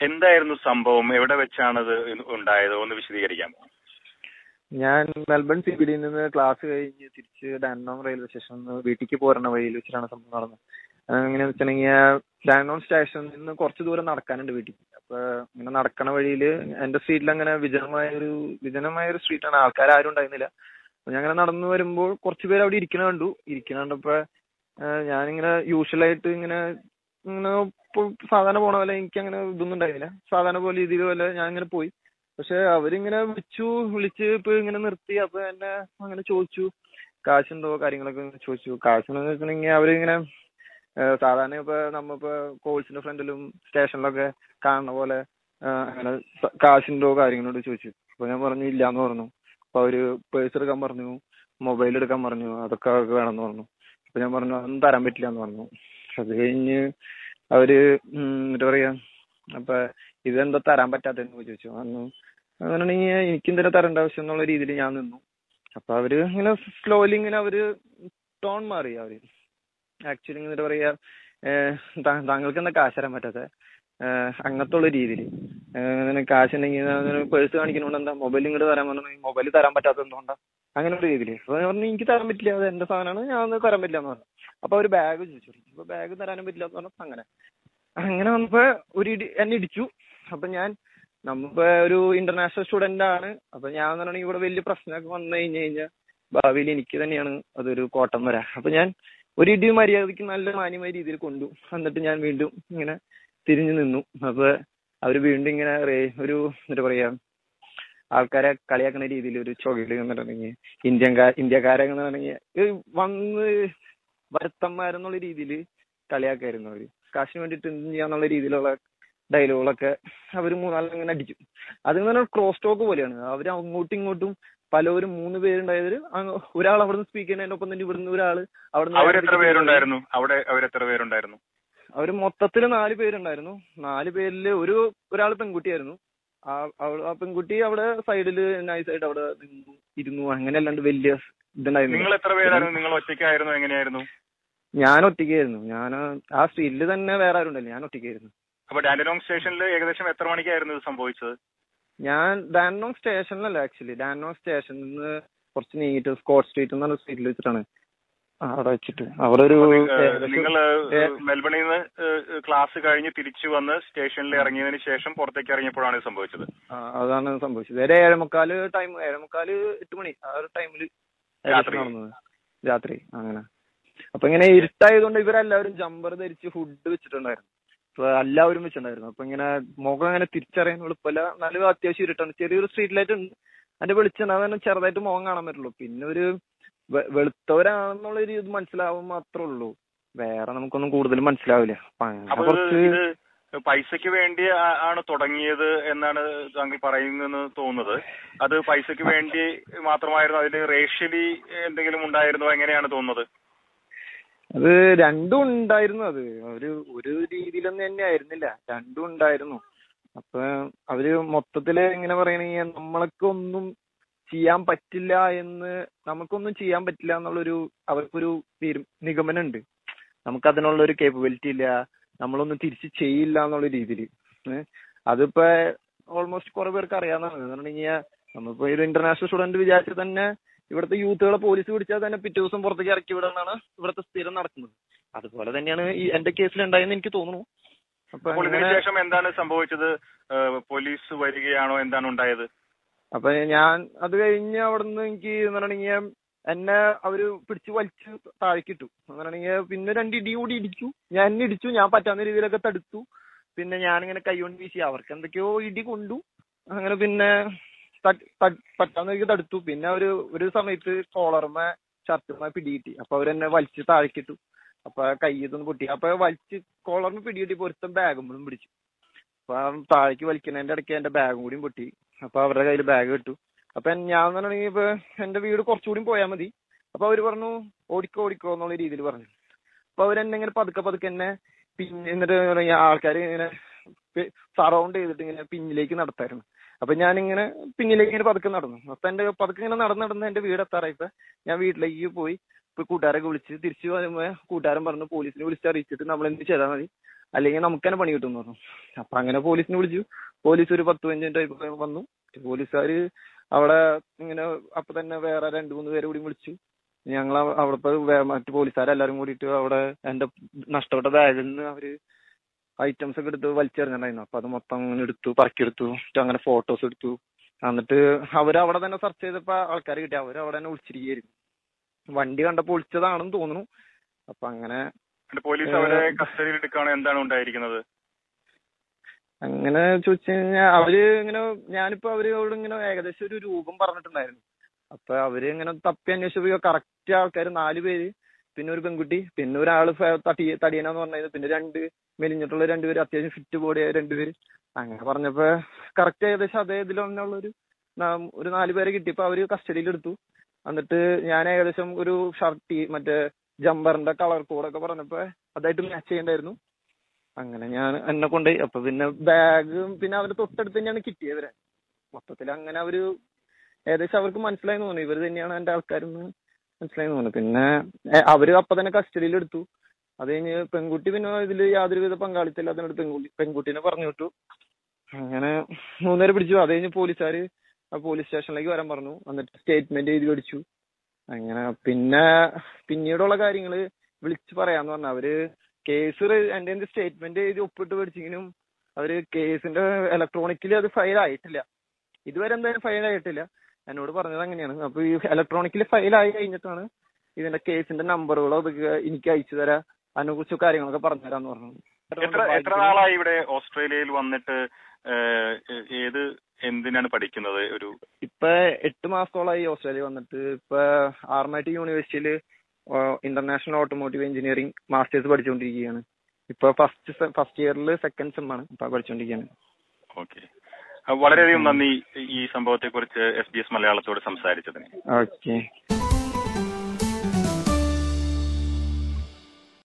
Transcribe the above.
എന്തായിരുന്നു സംഭവം എവിടെ വെച്ചാണ് ഇത് ഉണ്ടായത് ഒന്ന് വിശദീകരിക്കാമോ ഞാൻ മെൽബൺ സി ബി ഡിയിൽ നിന്ന് ക്ലാസ് കഴിഞ്ഞ് തിരിച്ച് ഡാൻഡോം റെയിൽവേ സ്റ്റേഷനിൽ നിന്ന് വീട്ടിലേക്ക് പോരുന്ന വഴിയിൽ വെച്ചിട്ടാണ് സംഭവം നടന്നത് എങ്ങനെയാന്ന് വെച്ചിട്ടുണ്ടെങ്കിൽ ഡാൻഡോം സ്റ്റേഷനിൽ നിന്ന് കുറച്ച് ദൂരം നടക്കാനുണ്ട് വീട്ടിൽ അപ്പൊ ഇങ്ങനെ നടക്കണ വഴിയിൽ എന്റെ സ്ട്രീറ്റിൽ അങ്ങനെ വിജനമായ ഒരു വിജനമായ ഒരു സ്ട്രീറ്റാണ് ആൾക്കാർ ആരും ഉണ്ടായിരുന്നില്ല അപ്പൊ ഞാൻ അങ്ങനെ നടന്നു വരുമ്പോൾ കുറച്ച് പേര് അവിടെ ഇരിക്കണ കണ്ടു ഇരിക്കണ കണ്ടപ്പോ ഏഹ് ഞാനിങ്ങനെ യൂഷ്വലായിട്ട് ഇങ്ങനെ ഇങ്ങനെ ഇപ്പൊ സാധാരണ പോണ പോലെ എനിക്ക് അങ്ങനെ ഇതൊന്നും ഉണ്ടായിരുന്നില്ല സാധാരണ പോലെ രീതിയിൽ പോലെ ഞാൻ ഇങ്ങനെ പോയി പക്ഷെ അവരിങ്ങനെ വിളിച്ചു വിളിച്ച് ഇപ്പൊ ഇങ്ങനെ നിർത്തി അപ്പൊ എന്നെ അങ്ങനെ ചോദിച്ചു കാശുണ്ടോ കാര്യങ്ങളൊക്കെ ഇങ്ങനെ ചോദിച്ചു കാശെന്ന് വെച്ചിട്ടുണ്ടെങ്കിൽ അവരിങ്ങനെ ഏഹ് സാധാരണ ഇപ്പൊ നമ്മളിപ്പോ കോഴ്സിന്റെ ഫ്രണ്ടിലും സ്റ്റേഷനിലൊക്കെ കാണുന്ന പോലെ ഏഹ് അങ്ങനെ സ- കാശുണ്ടോ കാര്യങ്ങളോട് ചോദിച്ചു അപ്പൊ ഞാൻ പറഞ്ഞു ഇല്ല എന്ന് പറഞ്ഞു അപ്പൊ അവര് പേഴ്സ് എടുക്കാൻ പറഞ്ഞു മൊബൈൽ എടുക്കാൻ പറഞ്ഞു അതൊക്കെ അവർക്ക് വേണമെന്ന് പറഞ്ഞു അപ്പൊ ഞാൻ പറഞ്ഞു അതൊന്നും തരാൻ പറ്റില്ല എന്ന് പറഞ്ഞു അത് കഴിഞ്ഞ് അവര് ഉം എന്താ പറയാ അപ്പൊ ഇതെന്താ തരാൻ പറ്റാത്തെന്ന് ചോദിച്ചു പറഞ്ഞു അങ്ങനെയാണെങ്കിൽ എനിക്ക് എന്തിനാ തരേണ്ട ആവശ്യം എന്നുള്ള രീതിയിൽ ഞാൻ നിന്നു അപ്പൊ അവര് ഇങ്ങനെ സ്ലോലി ഇങ്ങനെ അവര് ടോൺ മാറി അവര് ആക്ച്വലി എന്താ പറയാ ഏഹ് താ- താങ്കൾക്ക് എന്താ കാശ് തരാൻ പറ്റാത്ത അങ്ങനത്തെ ഉള്ള രീതിയിൽ അങ്ങനെ കാശ് ഉണ്ടെങ്കിൽ പേഴ്സ് കാണിക്കുന്നതുകൊണ്ട് എന്താ മൊബൈൽ ഇങ്ങോട്ട് തരാൻ പറഞ്ഞു മൊബൈൽ തരാൻ പറ്റാത്ത എന്തുകൊണ്ടാ അങ്ങനെ ഒരു രീതിയിൽ അപ്പൊ ഞാൻ പറഞ്ഞു എനിക്ക് തരാൻ പറ്റില്ല അത് എന്റെ സാധനമാണ് ഞാൻ അത് തരാൻ പറ്റില്ല എന്ന് പറഞ്ഞു അപ്പൊ അവര് ബാഗ് ചോദിച്ചു അപ്പൊ ബാഗ് തരാനും പറ്റില്ല എന്ന് പറഞ്ഞു അങ്ങനെ അങ്ങനെ വന്നപ്പോ ഒരു ഇടി എന്നെ ഇടിച്ചു അപ്പൊ ഞാൻ നമ്മളിപ്പോ ഒരു ഇന്റർനാഷണൽ സ്റ്റുഡന്റ് ആണ് അപ്പൊ ഞാൻ പറഞ്ഞിട്ടുണ്ടെങ്കിൽ ഇവിടെ വലിയ പ്രശ്നമൊക്കെ വന്നു കഴിഞ്ഞു കഴിഞ്ഞാൽ ഭാവിയിൽ എനിക്ക് തന്നെയാണ് അതൊരു കോട്ടം വരാ അപ്പൊ ഞാൻ ഒരു ഇടി മര്യാദയ്ക്ക് നല്ല മാന്യമായ രീതിയിൽ കൊണ്ടു എന്നിട്ട് ഞാൻ വീണ്ടും ഇങ്ങനെ തിരിഞ്ഞു നിന്നു അപ്പൊ അവര് വീണ്ടും ഇങ്ങനെ റേ- ഒരു എന്താ പറയാ ആൾക്കാരെ കളിയാക്കുന്ന രീതിയിൽ ഒരു ചൊകയില് എന്നിട്ടുണ്ടെങ്കിൽ ഇന്ത്യക്കാർ ഇന്ത്യക്കാരെ പറഞ്ഞിട്ടുണ്ടെങ്കിൽ വന്ന് വരുത്തന്മാരെന്നുള്ള രീതിയിൽ കളിയാക്കായിരുന്നു അവര് കാശിന് വേണ്ടിയിട്ട് എന്തും ചെയ്യാന്നുള്ള രീതിയിലുള്ള ഡയലോഗുകളൊക്കെ അവർ മൂന്നാലും ഇങ്ങനെ അടിച്ചു അത് എന്ന് പറഞ്ഞാൽ ക്രോസ് ടോക്ക് പോലെയാണ് അവർ അങ്ങോട്ടും ഇങ്ങോട്ടും പലവരും മൂന്ന് പേരുണ്ടായതിൽ ഒരാൾ അവിടുന്ന് സ്പീക്ക് ചെയ്യുന്നതിന്റെ ഒപ്പം തന്നെ ഇവിടുന്ന് ഒരാൾ അവരെത്ര പേരുണ്ടായിരുന്നു അവിടെ അവരെത്ര പേരുണ്ടായിരുന്നു അവര് മൊത്തത്തിൽ നാല് പേരുണ്ടായിരുന്നു നാല് പേരില് ഒരു ഒരാൾ പെൺകുട്ടിയായിരുന്നു ആ അവൾ ആ പെൺകുട്ടി അവിടെ സൈഡില് നൈസായിട്ട് അവിടെ നിന്നു ഇരുന്നു അങ്ങനെ അല്ലാണ്ട് വലിയ ഇതുണ്ടായിരുന്നു നിങ്ങൾ എത്ര പേരായിരുന്നു നിങ്ങൾ ഒറ്റയ്ക്കായിരുന്നു എങ്ങനെയായിരുന്നു ഞാൻ ഒറ്റയ്ക്കായിരുന്നു ഞാൻ ആ സ്ട്രീറ്റിൽ തന്നെ വേറെ ആരും ഉണ്ടായില്ല ഞാൻ ഒറ്റയ്ക്കായിരുന്നു അപ്പൊ ഡാൻഡനോങ് സ്റ്റേഷനിൽ ഏകദേശം എത്ര മണിക്കായിരുന്നു ഇത് സംഭവിച്ചത് ഞാൻ ഡാനോങ് സ്റ്റേഷനിലല്ല ആക്ച്വലി ഡാനോങ് സ്റ്റേഷനിൽ നിന്ന് കുറച്ച് നീങ്ങിട്ട് സ്കോട്ട് സ്ട്രീറ്റ് എന്നുള്ള സ്ട്രീറ്റിൽ വെച്ചിട്ടാണ് ആ, അവിടെ വെച്ചിട്ട് അവിടെ ഒരു ഏകദേശം- നിങ്ങൾ ഏ- മെൽബണിൽ നിന്ന് ക്ലാസ് കഴിഞ്ഞ് തിരിച്ചു വന്ന് സ്റ്റേഷനിൽ ഇറങ്ങിയതിന് ശേഷം പുറത്തേക്ക് ഇറങ്ങിയപ്പോഴാണ് ഇത് സംഭവിച്ചത് ആ, അതാണ് സംഭവിച്ചത് ഒരു ഏഴേമുക്കാല് ടൈം ഏഴേമുക്കാല് എട്ട് മണി ആ ഒരു ടൈമില് രാത്രി. നടന്നത് രാത്രി അങ്ങനെ അപ്പൊ ഇങ്ങനെ ഇരുട്ടായതുകൊണ്ട് ഇവരെല്ലാവരും ജമ്പർ ധരിച്ച് ഫുഡ് വെച്ചിട്ടുണ്ടായിരുന്നു അപ്പൊ എല്ലാവരും വെച്ചിട്ടുണ്ടായിരുന്നു അപ്പൊ ഇങ്ങനെ മുഖം അങ്ങനെ തിരിച്ചറിയാൻ എളുപ്പമല്ല നല്ല അത്യാവശ്യം ഇരുട്ടാണ് ചെറിയൊരു സ്ട്രീറ്റ് ലൈറ്റ് ഉണ്ട് അതിന്റെ വെളിച്ചം അതാണ് ചെറുതായിട്ട് മുഖം കാണാൻ പറ്റുള്ളൂ പിന്നെ ഒരു വെ- വെളുത്തവരാണെന്നുള്ള ഒരു ഇത് മനസ്സിലാവും മാത്രമേ ഉള്ളൂ വേറെ നമുക്കൊന്നും കൂടുതൽ മനസ്സിലാവില്ല അപ്പൊ അങ്ങനെ അപ്പൊ ഇത് കുറച്ച് ഇത് പൈസയ്ക്ക് വേണ്ടി ആ- ആണ് തുടങ്ങിയത് എന്നാണ് താങ്കൾ പറയുന്നതെന്ന് തോന്നുന്നത് അത് പൈസയ്ക്ക് വേണ്ടി മാത്രമായിരുന്നു അതിൽ റേഷ്യലി എന്തെങ്കിലും ഉണ്ടായിരുന്നോ എങ്ങനെയാണ് തോന്നുന്നത് അത് രണ്ടും ഉണ്ടായിരുന്നു അത് ഒരു ഒരു രീതിയിലൊന്നും തന്നെ ആയിരുന്നില്ല രണ്ടും ഉണ്ടായിരുന്നു അപ്പൊ അവര് മൊത്തത്തില് എങ്ങനെ പറയണെങ്കിൽ നമ്മൾക്കൊന്നും ചെയ്യാൻ പറ്റില്ല എന്ന് നമുക്കൊന്നും ചെയ്യാൻ പറ്റില്ല എന്നുള്ളൊരു അവർക്കൊരു തീരു- നിഗമനം ഉണ്ട് നമുക്ക് അതിനുള്ള ഒരു കേപ്പബിലിറ്റി ഇല്ല നമ്മളൊന്നും തിരിച്ച് ചെയ്യില്ല എന്നുള്ള രീതിയിൽ അതിപ്പോ ഓൾമോസ്റ്റ് കുറെ പേർക്ക് അറിയാവുന്നതാണ് എന്ന് പറഞ്ഞു കഴിഞ്ഞാൽ നമ്മളിപ്പോ ഒരു ഇന്റർനാഷണൽ സ്റ്റുഡന്റ് വിചാരിച്ചാൽ തന്നെ ഇവിടുത്തെ യൂത്തുകളെ പോലീസ് പിടിച്ചാൽ തന്നെ പിറ്റേ ദിവസം പുറത്തേക്ക് ഇറക്കി വിടുന്നതാണ് ഇവിടുത്തെ സ്ഥിരം നടക്കുന്നത് അതുപോലെ തന്നെയാണ് ഈ എന്റെ കേസിൽ ഉണ്ടായെന്ന് എനിക്ക് തോന്നുന്നു അപ്പൊ അപ്പോൾ ഇതിന് അങ്ങനെ ശേഷം എന്താണ് സംഭവിച്ചത് ഏഹ് പോലീസ് വരികയാണോ എന്താണ് ഉണ്ടായത് അപ്പൊ ഞാൻ അത് കഴിഞ്ഞ് അവിടുന്ന് എനിക്ക് എന്ന് പറഞ്ഞിട്ടുണ്ടെങ്കിൽ എന്നെ അവര് പിടിച്ച് വലിച്ച് താഴേക്കിട്ടു എന്ന് പറഞ്ഞിട്ടുണ്ടെങ്കിൽ പിന്നെ രണ്ട് ഇടി കൂടി ഇടിച്ചു ഞാൻ എന്നെ ഇടിച്ചു ഞാൻ പറ്റാവുന്ന രീതിയിലൊക്കെ തടുത്തു പിന്നെ ഞാനിങ്ങനെ കൈകൊണ്ട് വീശി അവർക്ക് എന്തൊക്കെയോ ഇടി കൊണ്ടു അങ്ങനെ പിന്നെ തട്ട്- തട്ട്- പറ്റാവുന്ന രീതിക്ക് തടുത്തു പിന്നെ അവര് ഒരു സമയത്ത് കോളർമ ഷർട്ടുമ പിടികിട്ടി അപ്പൊ അവരെന്നെ വലിച്ച് താഴേക്കിട്ടു അപ്പൊ കൈ ഇതൊന്ന് പൊട്ടി അപ്പൊ വലിച്ച് കോളറിന് പിടികിട്ടി ഒരുത്തൻ ബാഗും പിടിച്ചു അപ്പൊ ആ താഴേക്ക് വലിക്കുന്നതിന്റെ ഇടയ്ക്ക് എന്റെ ബാഗും കൂടിയും പൊട്ടി അപ്പൊ അവരുടെ കയ്യിൽ ബാഗ് കിട്ടു അപ്പൊ എൻ- ഞാൻ പറഞ്ഞിട്ടുണ്ടെങ്കിൽ ഇപ്പൊ എന്റെ വീട് കുറച്ചുകൂടി പോയാൽ മതി അപ്പൊ അവര് പറഞ്ഞു ഓടിക്കോ ഓടിക്കോ എന്നുള്ള രീതിയിൽ പറഞ്ഞു അപ്പൊ അവരെന്നെ ഇങ്ങനെ പതുക്കെ പതുക്കെ എന്നെ പിന്നെ എന്നിട്ട് ആൾക്കാർ ഇങ്ങനെ സറൗണ്ട് ചെയ്തിട്ട് ഇങ്ങനെ പിന്നിലേക്ക് നടത്തായിരുന്നു അപ്പൊ ഞാനിങ്ങനെ പിന്നിലേക്ക് ഇങ്ങനെ പതുക്കെ നടന്നു അപ്പൊ എന്റെ പതുക്കെ ഇങ്ങനെ നടന്ന് നടന്ന് എന്റെ വീട് എത്താറായപ്പോ ഞാൻ വീട്ടിലേക്ക് പോയി ഇപ്പൊ കൂട്ടുകാരൊക്കെ വിളിച്ച് തിരിച്ചു വരുമ്പോ കൂട്ടുകാരൻ പറഞ്ഞു പോലീസിനെ വിളിച്ച് അറിയിച്ചിട്ട് നമ്മൾ എന്ത് ചെയ്താൽ മതി അല്ലെങ്കിൽ നമുക്ക് തന്നെ പണി കിട്ടും എന്ന് പറഞ്ഞു അപ്പൊ അങ്ങനെ പോലീസിനെ വിളിച്ചു പോലീസ് ഒരു പത്ത് പതിനഞ്ച് മിനിറ്റ് വന്നു പോലീസുകാര് അവിടെ ഇങ്ങനെ അപ്പൊ തന്നെ വേറെ രണ്ടു മൂന്ന് പേരെ കൂടി വിളിച്ചു ഞങ്ങൾ അവിടുത്തെ വേ- മറ്റു പോലീസുകാരെല്ലാരും കൂടിയിട്ട് അവിടെ എന്റെ നഷ്ടപ്പെട്ട ബാഗിൽ നിന്ന് അവര് ഐറ്റംസ് ഒക്കെ എടുത്ത് വലിച്ചെറിഞ്ഞിട്ടുണ്ടായിരുന്നു അപ്പൊ അത് മൊത്തം അങ്ങനെ എടുത്തു പറക്കിയെടുത്തു എന്നിട്ട് അങ്ങനെ ഫോട്ടോസ് എടുത്തു എന്നിട്ട് അവര് അവിടെ തന്നെ സെർച്ച് ചെയ്തപ്പോ ആൾക്കാർ കിട്ടി അവര് അവിടെ തന്നെ ഒളിച്ചിരിക്കുകയായിരുന്നു വണ്ടി കണ്ടപ്പോ ഒളിച്ചതാണെന്ന് തോന്നുന്നു അപ്പൊ അങ്ങനെ എന്നിട്ട് പോലീസ് അവരെ കസ്റ്റഡിയിൽ എടുക്കുകയാണ് എന്താണ് ഉണ്ടായിരിക്കുന്നത് അങ്ങനെ ചോദിച്ചു കഴിഞ്ഞാൽ അവര് ഇങ്ങനെ ഞാനിപ്പോ അവരോട് ഇങ്ങനെ ഏകദേശം ഒരു രൂപം പറഞ്ഞിട്ടുണ്ടായിരുന്നു അപ്പൊ അവര് ഇങ്ങനെ തപ്പി അന്വേഷിച്ചപ്പോ കറക്റ്റ് ആൾക്കാർ നാല് പേര് പിന്നെ ഒരു പെൺകുട്ടി പിന്നെ ഒരാള് ഫ- തടി തടിയനാന്ന് പറഞ്ഞത് പിന്നെ രണ്ട് മെലിഞ്ഞിട്ടുള്ള രണ്ടുപേര് അത്യാവശ്യം ഫിറ്റ് ബോഡിയായ രണ്ടുപേര് അങ്ങനെ പറഞ്ഞപ്പോ കറക്റ്റ് ഏകദേശം അതേ ഇതിൽ തന്നെയുള്ള ഒരു നാ- ഒരു നാല് പേരെ കിട്ടിയപ്പോ അവര് കസ്റ്റഡിയിൽ എടുത്തു എന്നിട്ട് ഞാൻ ഏകദേശം ഒരു ഷർട്ട് മറ്റേ ജമ്പറിന്റെ കളർ കോഡൊക്കെ പറഞ്ഞപ്പോ അതായിട്ട് മാച്ച് ചെയ്യണ്ടായിരുന്നു അങ്ങനെ ഞാൻ എന്നെ കൊണ്ടുപോയി അപ്പൊ പിന്നെ ബാഗും പിന്നെ അവര് തൊട്ടടുത്ത് തന്നെയാണ് കിട്ടിയത് ഇവരെ മൊത്തത്തിൽ അങ്ങനെ അവര് ഏകദേശം അവർക്ക് മനസ്സിലായി തോന്നുന്നു ഇവര് തന്നെയാണ് എന്റെ ആൾക്കാരെന്ന് മനസ്സിലായി തോന്നുന്നു പിന്നെ ഏ, അവര് അപ്പൊ തന്നെ കസ്റ്റഡിയിൽ എടുത്തു അത് കഴിഞ്ഞ് പെൺകുട്ടി പിന്നെ ഇതിൽ യാതൊരുവിധ പങ്കാളിത്തമില്ലാത്തതിനോട് പെൺകുട്ടി പെൺകുട്ടീനെ പറഞ്ഞു വിട്ടു അങ്ങനെ മൂന്നുപേരെ പിടിച്ചു അത് കഴിഞ്ഞ് പോലീസുകാര് ആ പോലീസ് സ്റ്റേഷനിലേക്ക് വരാൻ പറഞ്ഞു എന്നിട്ട് സ്റ്റേറ്റ്മെന്റ് എഴുതി മേടിച്ചു അങ്ങനെ പിന്നെ പിന്നീടുള്ള കാര്യങ്ങള് വിളിച്ചു പറയാന്ന് പറഞ്ഞു അവര് കേസ് എന്റെ എന്ത് സ്റ്റേറ്റ്മെന്റ് എഴുതി ഒപ്പിട്ട് മേടിച്ചെങ്കിലും അവര് കേസിന്റെ ഇലക്ട്രോണിക്കലി അത് ഫയൽ ആയിട്ടില്ല ഇതുവരെ എന്തായാലും ഫയൽ ആയിട്ടില്ല എന്നോട് പറഞ്ഞത് അങ്ങനെയാണ് അപ്പൊ ഈ ഇലക്ട്രോണിക്കലി ഫയൽ ആയി കഴിഞ്ഞിട്ടാണ് ഇതിന്റെ കേസിന്റെ നമ്പറുകളോ അതൊക്കെ എനിക്ക് അയച്ചു തരാം അതിനെ കുറിച്ച് കാര്യങ്ങളൊക്കെ പറഞ്ഞു തരാന്ന് പറഞ്ഞു എത്ര എത്ര നാളായി ഇവിടെ ഓസ്ട്രേലിയയിൽ വന്നിട്ട് ഏഹ്, ഏത് എന്തിനാണ് പഠിക്കുന്നത് ഒരു ഇപ്പൊ എട്ട് മാസത്തോളമായി ഓസ്ട്രേലിയ വന്നിട്ട് ഇപ്പൊ ആർമൈറ്റി യൂണിവേഴ്സിറ്റിയിൽ ഇന്റർനാഷണൽ ഓട്ടോമോട്ടീവ് എഞ്ചിനീയറിംഗ് മാസ്റ്റേഴ്സ് പഠിച്ചുകൊണ്ടിരിക്കുകയാണ് ഇപ്പൊ ഫസ്റ്റ് ഫസ്റ്റ് ഇയറിൽ സെക്കൻഡ് സെം ആണ് ഇപ്പൊ പഠിച്ചുകൊണ്ടിരിക്കുകയാണ് ഓക്കെ വളരെയധികം നന്ദി ഈ സംഭവത്തെ കുറിച്ച് എസ് ബി എസ് മലയാളത്തോട് സംസാരിച്ചതിന് ഓക്കെ